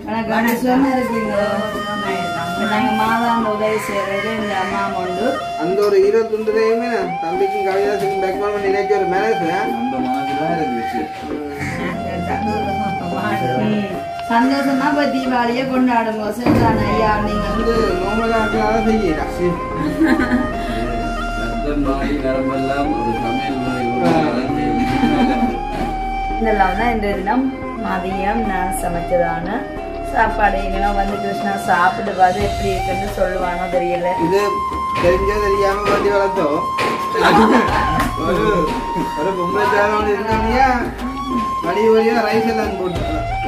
வணக்கம் சும்மா இருக்கீங்களோ நாங்க மாதாந்த உதவி செய்யறது இந்த அம்மா உண்டு அந்த ஒரு இருபத்தொண்டுலையுமே நான் தம்பிக்கும் கவிதாசுக்கும் பேக்பால் பண்ணி நினைச்ச ஒரு மேரேஜ் அந்த மனசுதான் இருந்துச்சு ம். சந்தோஷமா போய் தீபாவளியை கொண்டாடுங்க சரிதானே ஐயா நீங்க வந்து நோமலாக செய்யலாம் ரத்தம் நாய் நரம்பெல்லாம் ஒரு சமையல் முறை உருவாக்கி இருக்கிறது. இதெல்லாம் தான் இன்றைய தினம் மதியம் நான் சமைச்சதான சாப்பாடு எங்கெல்லாம் வந்து கிருஷ்ணா சாப்பிட்டு பார்த்து எப்படி இருக்குன்னு சொல்லுவானோ தெரியல இது தெரிஞ்சோ தெரியாம பண்ணி வளர்த்தோம் ஒரு ஒரு பொம்பளை சேலம் இருந்தாமையா வழி வழியா ரைஸ் எல்லாம் போட்டு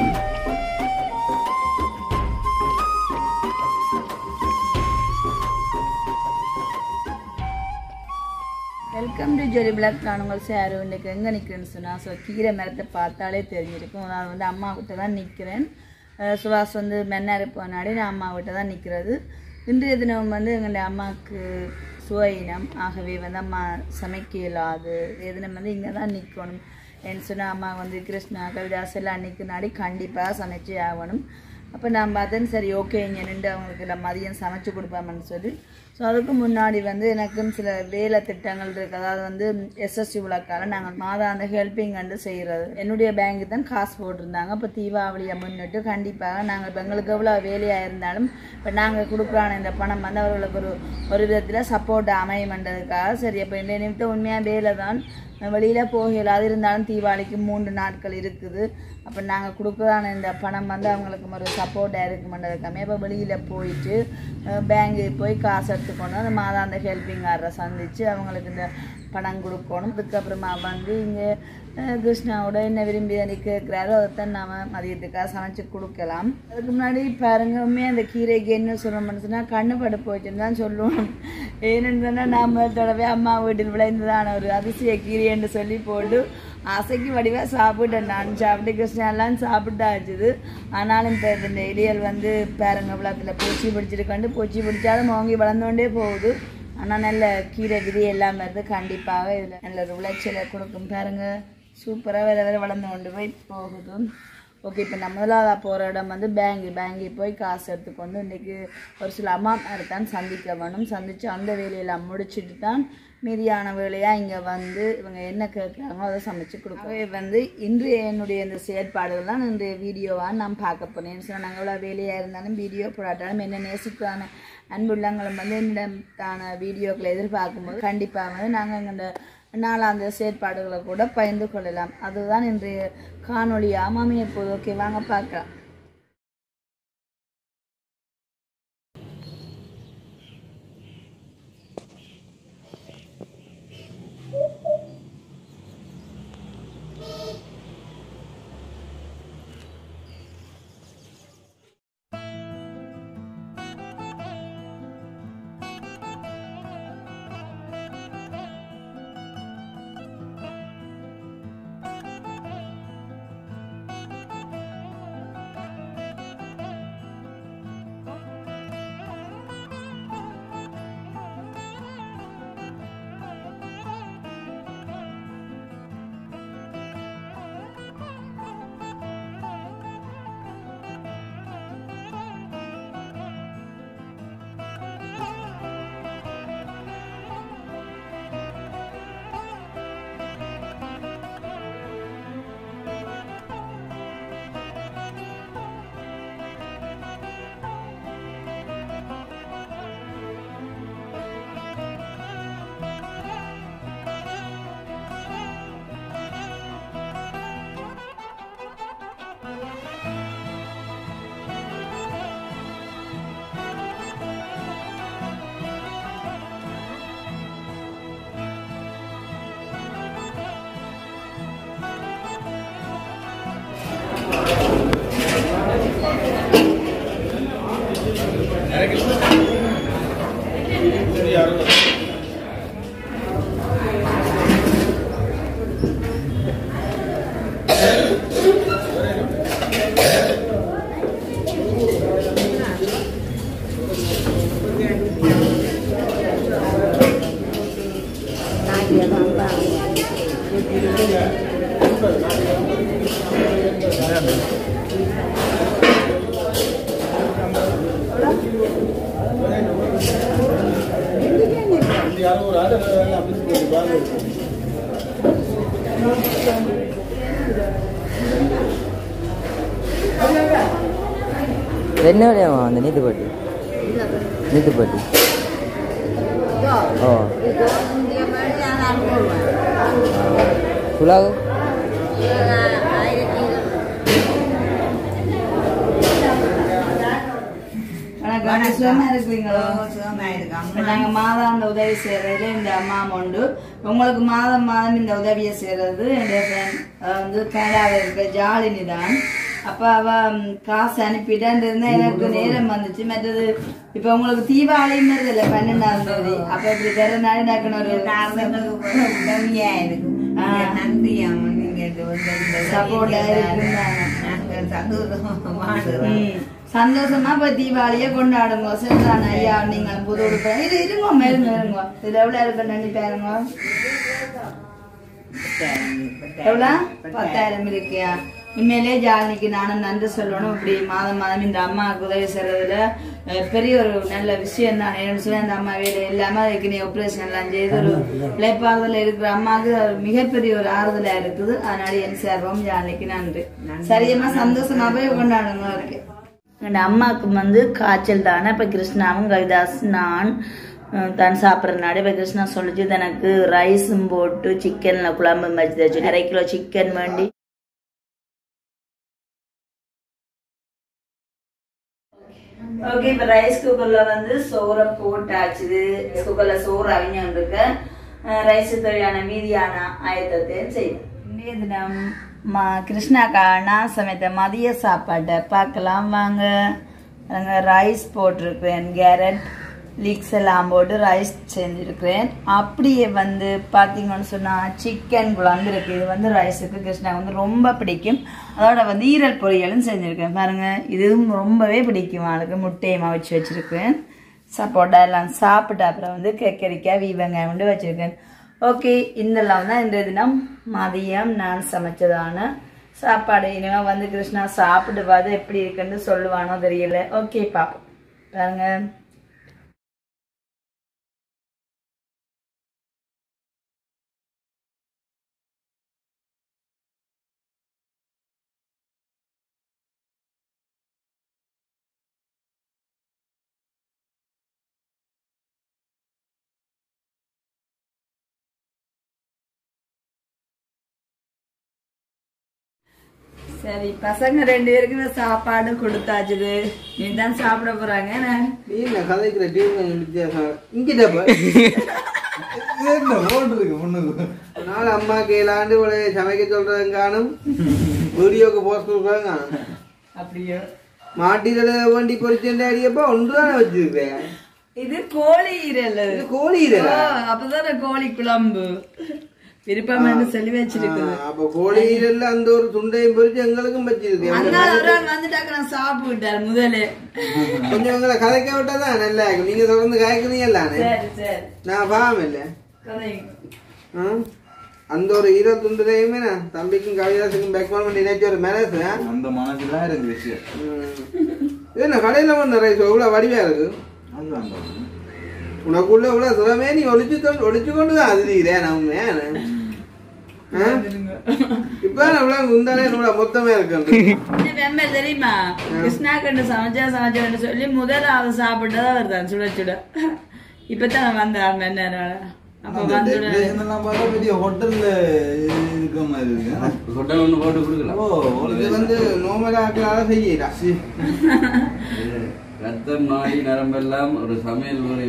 வெல்கம் டு ஜொரி பிளாக் நான் உங்கள் சார் இன்னைக்கு எங்கே நிற்கிறேன்னு சொன்னால் ஸோ கீரை மரத்தை பார்த்தாலே தெரிஞ்சிருக்கும் நான் வந்து அம்மா கிட்ட தான் நிற்கிறேன் சுபாஷ் வந்து மென்னாரு போனாடி நான் அம்மா கிட்ட தான் நிற்கிறது இன்றைய தினம் வந்து எங்களுடைய அம்மாவுக்கு சுவையினம் ஆகவே வந்து அம்மா சமைக்க இயலாது எதினம் வந்து இங்கே தான் நிற்கணும் ஏன்னு சொன்னால் அம்மா வந்து கிருஷ்ணா கவிதாஸ் எல்லாம் நிற்கினாடி கண்டிப்பாக சமைச்சே ஆகணும் அப்போ நான் பார்த்தேன் சரி ஓகே இங்கே நின்று அவங்களுக்கு எல்லாம் மதியம் சமைச்சு கொடுப்பாமன்னு சொல்லி ஸோ அதுக்கு முன்னாடி வந்து எனக்கும் சில வேலை திட்டங்கள் இருக்குது அதாவது வந்து எஸ்எஸ்சி விளக்கால நாங்கள் மாதாந்த ஹெல்பிங் கண்டு செய்கிறது என்னுடைய பேங்க்கு தான் காசு போட்டிருந்தாங்க இப்போ தீபாவளியை முன்னிட்டு கண்டிப்பாக நாங்கள் இப்போ எங்களுக்கு எவ்வளோ வேலையாக இருந்தாலும் இப்போ நாங்கள் கொடுக்குறான இந்த பணம் வந்து அவர்களுக்கு ஒரு ஒரு விதத்தில் சப்போர்ட் அமையுமன்றதுக்காக சரி அப்போ இந்த நிமிடம் உண்மையாக வேலை தான் வெளியில் போகல அது இருந்தாலும் தீபாவளிக்கு மூன்று நாட்கள் இருக்குது அப்போ நாங்கள் கொடுக்குறான இந்த பணம் வந்து அவங்களுக்கு ஒரு சப்போர்ட்டாக இருக்குமன்றதுக்காமே இப்போ வெளியில் போயிட்டு பேங்க்கு போய் காசு எடுத்துக்கொண்டு அந்த மாதாந்த ஹெல்பிங் ஆர்டரை சந்தித்து அவங்களுக்கு இந்த பணம் கொடுக்கணும் அதுக்கப்புறமா வந்து இங்கே கிருஷ்ணாவோட என்ன விரும்பி அன்றைக்கி கேட்குறாரோ அதைத்தான் நாம் மதியத்துக்காக சமைச்சு கொடுக்கலாம் அதுக்கு முன்னாடி பாருங்க உண்மையாக அந்த கீரைக்கு என்ன சொல்லணும்னு சொன்னால் கண்ணு பட்டு போச்சுன்னு தான் சொல்லுவோம் ஏன்னு சொன்னால் நாம் தடவை அம்மா வீட்டில் விளைந்ததான ஒரு அதிசய கீரைன்னு சொல்லி போட்டு ஆசைக்கு வடிவாக சாப்பிட்டேன் நான் சாப்பிட்டு கிருஷ்ணாலாம் சாப்பிட்டாச்சுது ஆனாலும் இப்போ இந்த இடியல் வந்து பேரங்க விளக்கில் பூச்சி பிடிச்சிருக்காண்டு பூச்சி பிடிச்சாலும் வாங்கி வளர்ந்தோண்டே போகுது ஆனால் நல்ல கீரை விதி எல்லாம் வருது கண்டிப்பாக இதில் நல்ல ஒரு விளைச்சலை கொடுக்கும் பாருங்க சூப்பராக வேறு வேறு வளர்ந்து கொண்டு போய் போகுது ஓகே இப்போ நம்ம முதலாவது போகிற இடம் வந்து பேங்கு பேங்கு போய் காசு எடுத்துக்கொண்டு இன்றைக்கி ஒரு சில அம்மா தான் சந்திக்க வேணும் சந்தித்து அந்த வேலையெல்லாம் முடிச்சுட்டு தான் மீதியான வேலையாக இங்கே வந்து இவங்க என்ன கேட்குறாங்களோ அதை சமைச்சு கொடுக்கவே வந்து இன்றைய என்னுடைய இந்த செயற்பாடுகள் தான் இன்றைய வீடியோவாக நான் பார்க்க போனேன் சொன்னால் நாங்கள் எவ்வளோ வேலையாக இருந்தாலும் வீடியோ போடாட்டாலும் என்ன நேசிக்கான அன்புள்ளங்களும் வந்து என்னிடத்தான வீடியோக்களை எதிர்பார்க்கும்போது கண்டிப்பாக வந்து நாங்கள் இந்த நாளாந்த செயற்பாடுகளை கூட பகிர்ந்து கொள்ளலாம் அதுதான் இன்றைய காணொளியாக அமைய போகுது ஓகே வாங்க பார்க்கலாம் என்ன விளையாமா அந்த நீத்து பாட்டி நீத்து பாட்டி ஓ புலாவு வணக்கம் சுகமா இருக்கிறீங்களோ இப்ப நாங்க மாதாந்த உதவி செய்யறதுல இந்த அம்மா உண்டு உங்களுக்கு மாதம் மாதம் இந்த உதவியை செய்யறது என்னுடைய ஃப்ரெண்ட் வந்து கனடாவில் இருக்க ஜாலினி தான் அப்ப அவ ம், காசு அனுப்பிட்டான் இருந்தா எனக்கு நேரம் வந்துச்சு மற்றது இப்ப உங்களுக்கு தீபாவளியும் இல்லை பன்னெண்டாம் தேதி அப்ப இப்படி பிறநாள் டக்குன்னு ஒரு உதவியா இருக்கும் ஆ. நன்றி அம்மா நீங்க இது வந்து இந்த Support ஆ இருந்தாங்க. நாங்கள் சந்தோஷமா வாழ்கிறோம் ம். சந்தோஷமா இப்ப தீபாவளியை கொண்டாடுங்க சரிதான் ஐயா நீங்கள் புது உடுப்பு இது இருங்க மேலும் இருங்க இதுல எவ்வளவு இருக்கு நன்றி பாருங்க எவ்வளவு பத்தாயிரம் இருக்கியா உண்மையிலே ஜாலினிக்கு நானும் நன்றி சொல்லணும் இப்படி மாதம் மாதம் இந்த அம்மாவுக்கு உதவி செய்யறதுல அஹ், பெரிய ஒரு நல்ல விஷயம் தான் ஏன்னு சொல்லி அந்த அம்மா வேலை இல்லாம அதுக்கு நீ ஆப்ரேஷன் எல்லாம் செய்து ஒரு இழைப்பாறுதல இருக்கிற அம்மாவுக்கு அது மிகப்பெரிய ஒரு ஆறுதலா இருக்குது அதனால என் சார்பம் ஜாலினிக்கு நன்றி சரியமா சந்தோஷமா போய் கொண்டாடுங்க ஓகே என் அம்மாவுக்கு வந்து காய்ச்சல் தானே இப்போ கிருஷ்ணாவும் கவிதாஸ் நான் அஹ், தான் சாப்பிட்றனால இப்போ கிருஷ்ணா சொல்லிச்சு எனக்கு ரைஸும் போட்டு சிக்கனில் குழம்பு வச்சு தச்சு அரை கிலோ சிக்கன் வேண்டி ஓகே இப்போ ரைஸ் குக்கர்ல வந்து சோறை போட்டாச்சுது குக்கர்ல சோறு அவிஞ்சுட்டு இருக்கு ரைஸ் தேவையான மீதியான ஆயத்தத்தையும் செய்யும் இன்றைய தினம் மா கிருஷ்ணாக்கா நான் சமைத்த மதிய சாப்பாட்டை பார்க்கலாம் வாங்க அங்கே ரைஸ் போட்டிருக்கிறேன் கேரட் லீக்ஸ் எல்லாம் போட்டு ரைஸ் செஞ்சுருக்கிறேன் அப்படியே வந்து பார்த்தீங்கன்னு சொன்னால் சிக்கன் குழம்பு இருக்குது இது வந்து ரைஸுக்கு கிருஷ்ணா வந்து ரொம்ப பிடிக்கும் அதோட வந்து ஈரல் பொரியலும் செஞ்சுருக்கேன் பாருங்க இதுவும் ரொம்பவே பிடிக்கும் அவளுக்கு முட்டையமாக வச்சு வச்சுருக்கேன் சப்போட்டா எல்லாம் சாப்பிட்டு அப்புறம் வந்து கக்கரிக்காய் வீ வெங்காயம் வந்து வச்சுருக்கேன் ஓகே இதெல்லாம் தான் இன்றைய தினம் மதியம் நான் சமைச்சதான சாப்பாடு இனிமே வந்து கிருஷ்ணா சாப்பிட்டு பார்த்து எப்படி இருக்குன்னு சொல்லுவானோ தெரியல ஓகே பாப்போம் பாருங்க சரி பசங்க ரெண்டு பேருக்குமே சாப்பாடு கொடுத்தாச்சுது நீ தான் சாப்பிட போறாங்க என்ன? நீ என்ன கதைக்கிற டீம் வித்தியாசம் இங்கிட்டப்ப என்ன ஓட்டு இருக்கு பொண்ணுக்கு நாள் அம்மா கேளாண்டு இவளை சமைக்க சொல்றதும் காணும் வீடியோக்கு போஸ்ட் கொடுக்குறதும் காணும் அப்படியோ மாட்டில வண்டி பொறிச்சேன் அடியப்பா ஒன்றுதானே வச்சிருக்கேன் இது கோழி ஈரல் இது கோழி இதழா? ஓ, அப்பதானே கோழி குழம்பு விருப்பம்னு சொல்லி வச்சிருக்குது ஆ, அப்ப கோழி ஈரல்ல அந்த ஒரு துண்டையும் பொறிச்சு எங்களுக்கும் வச்சிருக்கேன் அண்ணா ஒரு ஆள் வந்துட்டாக்க நான் சாப்பிட்டார் முதல்ல கொஞ்சம் உங்களை கதைக்க விட்டாதான் நல்லா இருக்கும் நீங்க தொடர்ந்து காய்க்கிறீங்கல்லானே சரி சரி நான் பாவம் இல்ல கதைங்க. ஆ? அந்த ஒரு ஈரோ துண்டுலையுமே நான் தம்பிக்கும் கவிதாசுக்கும் பேக்பால் பண்ணி நினைச்ச ஒரு மேனஸ் அந்த மனசுலாம் இருக்கு விஷயம் இது என்ன கடையில ஒன்று ரைஸ் இவ்வளவு வடிவா இருக்கு அதுதான் பாருங்க. உனக்குள்ள இவ்வளவு சுரமே நீ ஒளிச்சு கொண்டு ஒளிச்சு கொண்டு தான் அதுறேன் நான் உண்மையா இப்ப நான் இவ்வளவு முந்தானே இவ்வளவு மொத்தமே இருக்கு என்ன வெம்மை தெரியுமா கிருஷ்ணா கண்டு சமைச்சா சமைச்சா சொல்லி முதல்ல அவன் சாப்பிட்டதா வருதான் சுட சுட இப்பதான் வந்தான் என்ன அப்ப அந்த வந்து decoration எல்லாம் பார்த்தா பெரிய ஹோட்டல்ல இருக்க மாதிரி இருக்கு ஹோட்டல் ஒன்று போட்டு கொடுக்கலாம் ஓ இது வந்து நோமலா ஆக்களால செய்யறா ரத்தம் நாடி நரம்பெல்லாம் ஒரு சமையல் முறை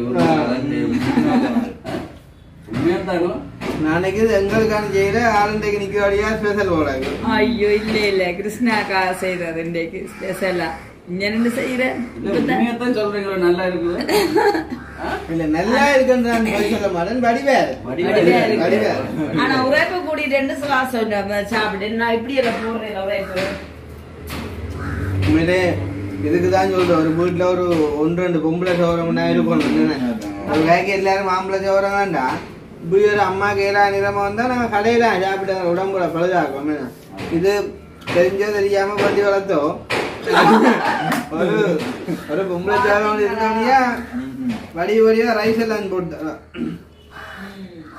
உண்மையா தானோ நாளைக்கு இது எங்களுக்கான செய்யற ஆளுண்டைக்கு நிக்க வழியா ஸ்பெஷல் போடாது ஐயோ இல்ல இல்ல கிருஷ்ணாக்கா செய்யறது இன்றைக்கு ஸ்பெஷலா இங்க நின்று செய்யறேன் உண்மையா தான் சொல்றீங்களோ நல்லா இருக்குது இல்ல நல்லா இருக்குன்னு நான் போய் சொல்ல மாட்டேன் வடிவேறு வடிவா இருக்கு. வடிவேறு ஆனா உரைப்பு கூட்டிட்டு சுவாசம் சாப்பிட்டு நான் இப்படி எல்லாம் போடுறேன் உரைப்பு உண்மையிலே இதுக்கு தான் சொல்றேன் ஒரு வீட்டுல ஒரு ஒன்று ரெண்டு பொம்பளை சோரம் இருக்கணும் ஒரு வேலைக்கு எல்லாரும் மாம்பழ சோரம் வேண்டாம் இப்படி ஒரு அம்மா கையில நிறமா வந்தா நாங்க கடையில சாப்பிட்டு உடம்புல பழுதாக்கும் என்ன? இது தெரிஞ்சோ தெரியாம பண்ணி வளர்த்தோம் ஒரு ஒரு பொம்பளை சோரம் இருந்தோம்னா வடி வடியா ரைஸ் எல்லாம் போட்டு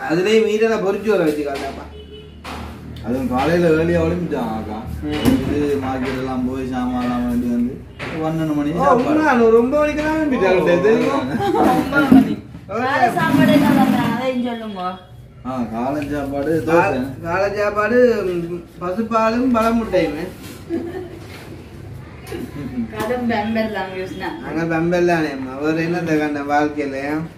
அதுலயும் மீறல பொறிச்சு வர வச்சுக்காதாப்பா அதுவும் காலையில வேலையை ஒளிம்பிட்டான் அக்கா ம். இது மார்க்கெட் எல்லாம் போய் சாமான் எல்லாம் வேண்டி வந்து பன்னெண்டு மணி ஓ, சாப்பாடு உண்மை, ரொம்ப மணிக்கு தான் நம்பிட்டாங்க தெரியும் காலை சாப்பாடு என்ன பண்றாங்க அதையும் சொல்லுங்க ஆ காலை சாப்பாடு தோசை காலை சாப்பாடு ம், பசுப்பாலும் பழ முட்டையுமே கடும் பெம்பெல்லாம் கிருஷ்ணா அங்க பெம்பெல்லானே அவர் என்னத்தை கண்ட வாழ்க்கையில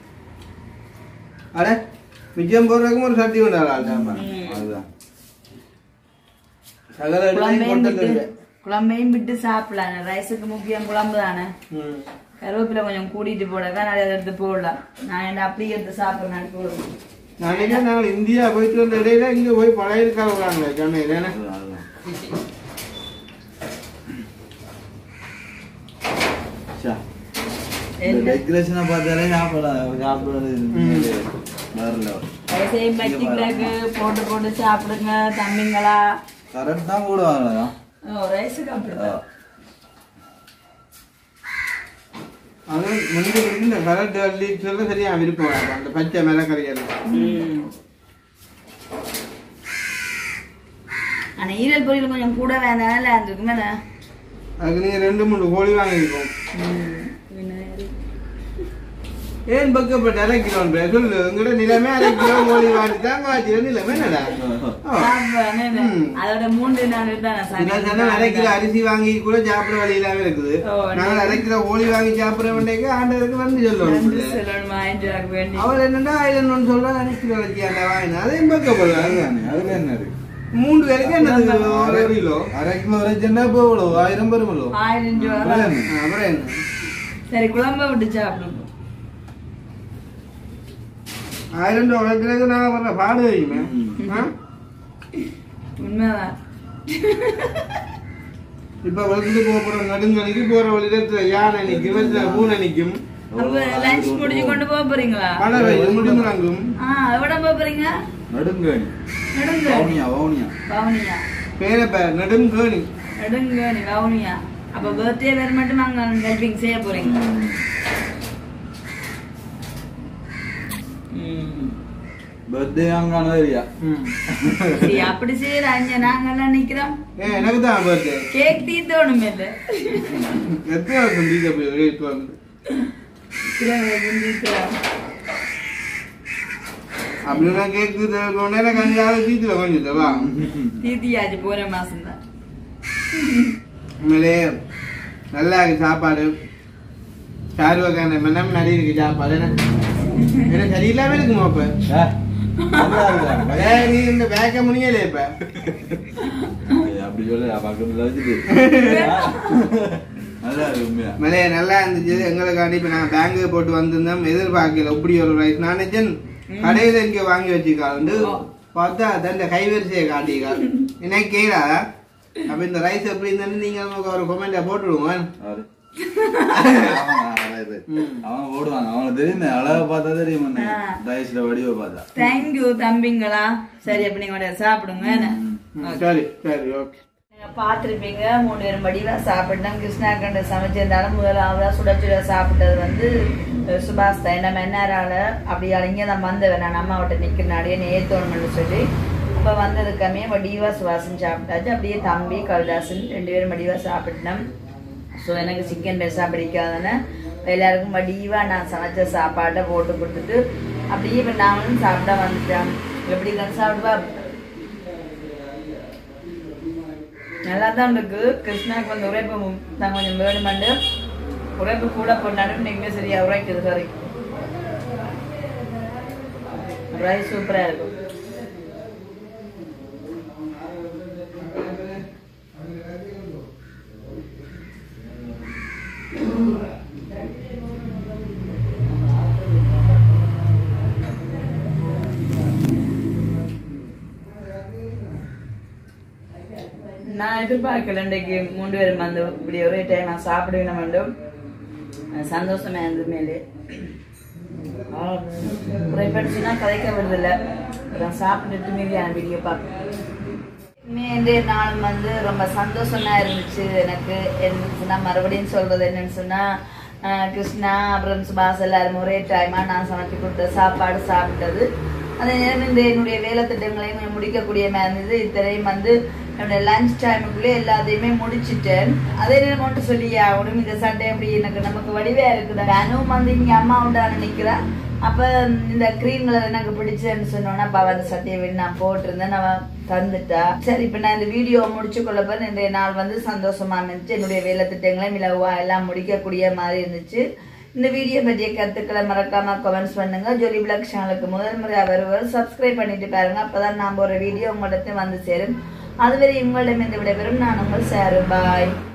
அட மிச்சம் போடுறதுக்கும் ஒரு சட்டி கொண்டாடலாம் சாம்பார் அதுதான் சகல இடத்துலயும் குழம்பையும் கொண்டு விட்டு வந்துருங்க. குழம்பையும் விட்டு சாப்பிடலாம் ரைஸுக்கு முக்கியம் குழம்பு தானே ம். கருவேப்பிலை கொஞ்சம் கூட்டிட்டு போடக்க நிறைய எடுத்து போடலாம் நான் என்ன அப்படியே எடுத்து சாப்பிட்றேன் போடுவேன் நான் நினைக்கிறேன் நாங்கள் இந்தியா போயிட்டு வந்த இடையில இங்க போய் பழைய இருக்காங்க சென்னையில என்ன? அதுதான், அதுதான். ச்சா. இந்த என்ன? டெக்கரேஷனை பார்த்தாலே சாப்பிட சாப்பிடுறது வேற லெவல் ரைஸையும் பச்சிக்கிழக்கு போட்டு போட்டு சாப்பிடுங்க தம்பிங்களா கரெக்ட் தான் கூட வாங்கலாம் ஓ ரைஸுக்கு அப்படிதான் அது முந்தி இந்த கலர் டல்லி சொல்ல சரியா விருப்பம் வராது. அந்த பச்சை மிளகறி எல்லாம் ம். ஆனா ஈரல் பொரியல் கொஞ்சம் கூட வேண்டாம் இல்லை இருந்திருக்கு மேலே அதுக்கு நீங்க ரெண்டு மூணு கோழி வாங்கிருக்கோம் ஏன் பக்கப்பட்ட அரை கிலோ சொல்லு உங்கள்கிட்ட நிலைமை அரை கிலோ கோழி வாங்கிட்டாங்க வச்சுக்கிற நிலைமை என்னடா ஆ. ம். அதோட மூன்று நாள் தான் சில சனம் அரை கிலோ அரிசி வாங்கி கூட சாப்பிட வழி இல்லாம இருக்குது ஓ, நாங்கள் அரை கிலோ கோழி வாங்கி சாப்பிட வேண்டிய ஆண்டவருக்கு வந்து சொல்லணும் பிள்ளை. வேண்டி அவர் என்னடா ஆயிரம் ஒன்று சொல்றா அரை கிலோ வச்சியாண்டா வாங்கினா அதையும் பக்கப்படுவாங்க அதுதானே, அதுல என்ன இருக்கு மூன்று பேருக்கு என்னது ஒரு கிலோ அரை கிலோ வரைச்சுன்னா இப்போ எவ்வளோ ஆயிரம் பெருமளோ ஆயிரம் ரூபா அப்புறம் என்ன? அப்புறம் என்ன சரி குழம்ப விட்டு சாப்பிடுங்க ஆயிரம் ரூபா உழைக்கிறதுக்கு நாங்கள் வர்ற பாடு தெரியுமே ஆ? உண்மைதான் இப்ப வளர்ந்து போற நடுங்கணிக்கு போற வழியில யானை நிக்கும் வெத்துல பூனை நிக்கும் அப்ப லஞ்ச் முடிஞ்சு கொண்டு போக போறீங்களா பறவை முடிமுழங்கும் ஆ எവിടെ போக போறீங்க நடுங்கணி நடுங்க வவுனியா வவுனியா வவுனியா பேரை பேர் நெடும் கேணி நடுங்க நீ வவுனியா அப்ப பர்த்டே வேற மட்டும் அங்க ஹெல்பிங் செய்ய போறீங்க பர்த்டே அங்கான ஏரியா சரி அப்படி செய்யறாங்க நாங்கெல்லாம் நிக்கிறோம் ஏ எனக்கு தான் பர்த்டே கேக் தீத்தோணுமே இல்ல எத்தனை வருஷம் தீக்க போய் ரேட் வந்து அப்படின்னா கேக்கு நேரம் கஞ்சாவது தீத்துல கொஞ்சம் தவா தீத்தியாச்சு போற மாசம் தான் உண்மையிலே நல்லா இருக்கு சாப்பாடு ஷாருவக்கான மனம் நிறைய இருக்கு சாப்பாடு என்ன என்ன சரியில்லாம இருக்குமா இப்ப ஏய், நீ இந்த பேக்க முடியல இப்ப அப்படி சொல்ல பக்கத்துல வச்சுட்டு நல்லா இருக்கு உண்மையா மலைய நல்லா இருந்துச்சு எங்களுக்காண்டி இப்ப நாங்க பேங்கு போட்டு வந்திருந்தோம் எதிர்பார்க்கல இப்படி ஒரு ரைஸ் நான் நினைச்சேன் கடையில இங்க வாங்கி வச்சுக்காண்டு பார்த்தா தந்த கைவரிசையை காட்டிக்கால் என்ன கேடா அப்ப இந்த ரைஸ் எப்படி இருந்தேன்னு நீங்க நமக்கு ஒரு கொமெண்ட போட்டுடுவோம் அவரு. அவன் அழகு. அவன் ஓடுவான் அவனுக்கு தெரியும் அழகா பார்த்தா தெரியும் ஆ. ரைஸ்ல வடிவ பார்த்தா தேங்க்யூ தம்பிங்களா சரி அப்ப நீங்க உடனே சாப்பிடுங்க என்ன? சரி சரி ஓகே நீங்க பார்த்திருப்பீங்க மூணு பேரும் படிவா சாப்பிட்டோம் கிருஷ்ணா கண்டு சமைச்சிருந்தாலும் முதலாவதா சுட சுட சாப்பிட்டது வந்து அஹ், சுபாஷ் தான் நம்ம என்னாரால அப்படி அழிங்க நான் வந்தவன் நான் அம்மா விட்ட நிற்கிறனாடியே நேத்தோணும்னு சொல்லி அப்போ வந்ததுக்கமே வடிவா சுபாஷன் சாப்பிட்டாச்சு அப்படியே தம்பி கவிதாசன் ரெண்டு பேரும் வடிவா சாப்பிட்டோம் ஸோ எனக்கு சிக்கன் பெருசாக பிடிக்காதுன்னு எல்லாருக்கும் வடிவா நான் சமைச்ச சாப்பாட்டை போட்டு கொடுத்துட்டு அப்படியே இப்போ நானும் சாப்பிட வந்துட்டேன் எப்படி தான் சாப்பிடுவா நல்லா தான் இருக்கு கிருஷ்ணாக்கு வந்து உரைப்பு நான் கொஞ்சம் வேணுமெண்டு உரைப்பு கூட போட்டாலும் இன்னைக்குமே சரியா உரைக்குது சாரி ரைஸ் சூப்பரா இருக்கும் நான் எதிர்பார்க்கல இன்றைக்கு மூன்று பேரும் வந்து இப்படி ஒரே டைம் நான் சாப்பிடுவேன் வேண்டும் சந்தோஷமா இருந்தது மேலே குறைபடுச்சுன்னா கதைக்க விடுதில்ல நான் சாப்பிட்டுட்டு மீதியான வீடியோ பார்ப்பேன் இன்றைய நாள் வந்து ரொம்ப சந்தோஷமா இருந்துச்சு எனக்கு இருந்துச்சுன்னா மறுபடியும் சொல்றது என்னன்னு சொன்னா ஆஹ் கிருஷ்ணா அப்புறம் சுபாஷ் எல்லாரும் ஒரே டைமா நான் சமைச்சு கொடுத்த சாப்பாடு சாப்பிட்டது அதே நேரம் இந்த என்னுடைய வேலை திட்டங்களையும் முடிக்கக்கூடிய மாதிரி இருந்தது இத்தனையும் வந்து என்னுடைய லஞ்ச் டைமுக்குள்ளே எல்லாத்தையுமே முடிச்சிட்டேன் அதே நேரம் மட்டும் சொல்லி ஆகணும் இந்த சட்டை அப்படி எனக்கு நமக்கு வடிவா இருக்குது அனுவும் வந்து இங்கே அம்மா உண்டான நிற்கிறேன் அப்போ இந்த க்ரீன் கலர் எனக்கு பிடிச்சதுன்னு சொன்னோன்னா அப்போ அந்த சட்டையை விட்டு நான் போட்டிருந்தேன் நான் தந்துட்டா சரி இப்போ நான் இந்த வீடியோ முடிச்சு கொள்ளப்போ இன்றைய நாள் வந்து சந்தோஷமா இருந்துச்சு என்னுடைய வேலை திட்டங்களை மிளகுவா எல்லாம் முடிக்கக்கூடிய மாதிரி இருந்துச்சு இந்த வீடியோ பற்றிய கருத்துக்களை மறக்காம கமெண்ட்ஸ் பண்ணுங்க ஜொலி பிளாக் சேனலுக்கு முதல் முறையாக வருவர் சப்ஸ்கிரைப் பண்ணிட்டு பாருங்க அப்பதான் நான் ஒரு வீடியோ உங்களிடத்து வந்து சேரும் அதுவரை உங்களிடம் இந்த விடைபெறும் நான் உங்கள் சேரு பாய்